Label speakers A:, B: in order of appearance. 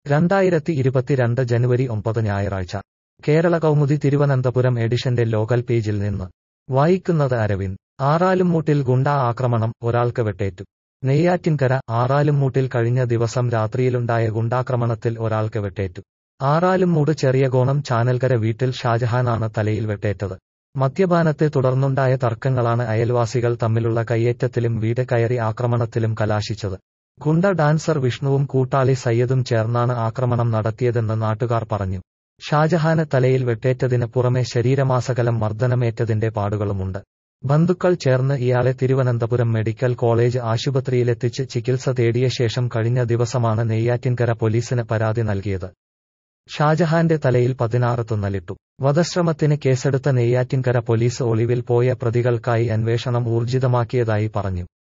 A: രണ്ടായിരത്തി ഇരുപത്തിരണ്ട് ജനുവരി ഒമ്പത് ഞായറാഴ്ച കേരള കൗമുദി തിരുവനന്തപുരം എഡിഷന്റെ ലോകൽ പേജിൽ നിന്ന് വായിക്കുന്നത് അരവിന്ദ് ആറാലുംമൂട്ടിൽ ഗുണ്ടാ ആക്രമണം ഒരാൾക്ക് വെട്ടേറ്റു നെയ്യാറ്റിൻകര ആറാലുംമൂട്ടിൽ കഴിഞ്ഞ ദിവസം രാത്രിയിലുണ്ടായ ഗുണ്ടാക്രമണത്തിൽ ഒരാൾക്ക് വെട്ടേറ്റു ആറാലുംമൂട് ചെറിയകോണം ചാനൽക്കര വീട്ടിൽ ഷാജഹാനാണ് തലയിൽ വെട്ടേറ്റത് മദ്യപാനത്തെ തുടർന്നുണ്ടായ തർക്കങ്ങളാണ് അയൽവാസികൾ തമ്മിലുള്ള കയ്യേറ്റത്തിലും വീട് കയറി ആക്രമണത്തിലും കലാശിച്ചത് ഗുണ്ട ഡാൻസർ വിഷ്ണുവും കൂട്ടാളി സയ്യദും ചേർന്നാണ് ആക്രമണം നടത്തിയതെന്ന് നാട്ടുകാർ പറഞ്ഞു ഷാജഹാന് തലയിൽ വെട്ടേറ്റതിന് പുറമെ ശരീരമാസകലം മർദ്ദനമേറ്റതിന്റെ പാടുകളുമുണ്ട് ബന്ധുക്കൾ ചേർന്ന് ഇയാളെ തിരുവനന്തപുരം മെഡിക്കൽ കോളേജ് ആശുപത്രിയിലെത്തിച്ച് ചികിത്സ തേടിയ ശേഷം കഴിഞ്ഞ ദിവസമാണ് നെയ്യാറ്റിൻകര പോലീസിന് പരാതി നൽകിയത് ഷാജഹാന്റെ തലയിൽ പതിനാറ് തുന്നലിട്ടു വധശ്രമത്തിന് കേസെടുത്ത നെയ്യാറ്റിൻകര പോലീസ് ഒളിവിൽ പോയ പ്രതികൾക്കായി അന്വേഷണം ഊർജിതമാക്കിയതായി പറഞ്ഞു